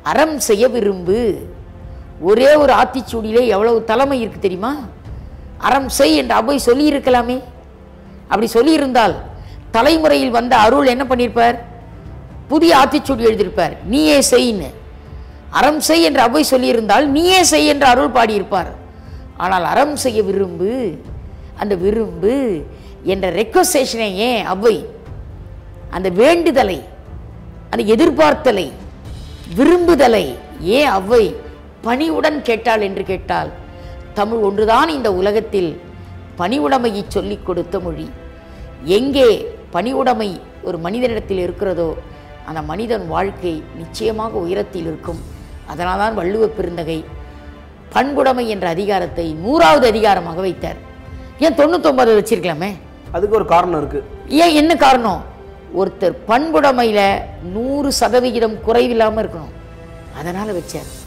அறம் செய்ய விரும்பு ஒரே ஒரு ஆத்திச்சூடியிலே எவ்வளவு தலைமை இருக்கு தெரியுமா அறம் செய் என்று அவை சொல்லியிருக்கலாமே அப்படி சொல்லியிருந்தால் தலைமுறையில் வந்த அருள் என்ன பண்ணியிருப்பார் புதிய ஆத்திச்சூடி எழுதியிருப்பார் நீயே செய்ன்னு அறம் செய் என்று அவை சொல்லியிருந்தால் நீயே செய் என்று அருள் பாடியிருப்பார் ஆனால் அறம் செய்ய விரும்பு அந்த விரும்பு என்ற ரெக்வஸ்டேஷனை ஏன் அவை அந்த வேண்டுதலை அந்த எதிர்பார்த்தலை விரும்புதலை ஏன் அவ்வை பணிவுடன் கேட்டாள் என்று கேட்டால் தமிழ் ஒன்றுதான் இந்த உலகத்தில் பணிவுடைமையை சொல்லிக் கொடுத்த மொழி எங்கே பணிவுடைமை ஒரு மனிதனிடத்தில் இருக்கிறதோ அந்த மனிதன் வாழ்க்கை நிச்சயமாக உயரத்தில் இருக்கும் அதனால்தான் வள்ளுவ பெருந்தகை பண்புடைமை என்ற அதிகாரத்தை நூறாவது அதிகாரமாக வைத்தார் ஏன் தொண்ணூத்தொன்பது வச்சிருக்கலாமே அதுக்கு ஒரு காரணம் இருக்கு ஏன் என்ன காரணம் ஒருத்தர் பண்புடைமையில நூறு சதவிகிதம் குறைவில்லாம இருக்கணும் அதனால வச்சார்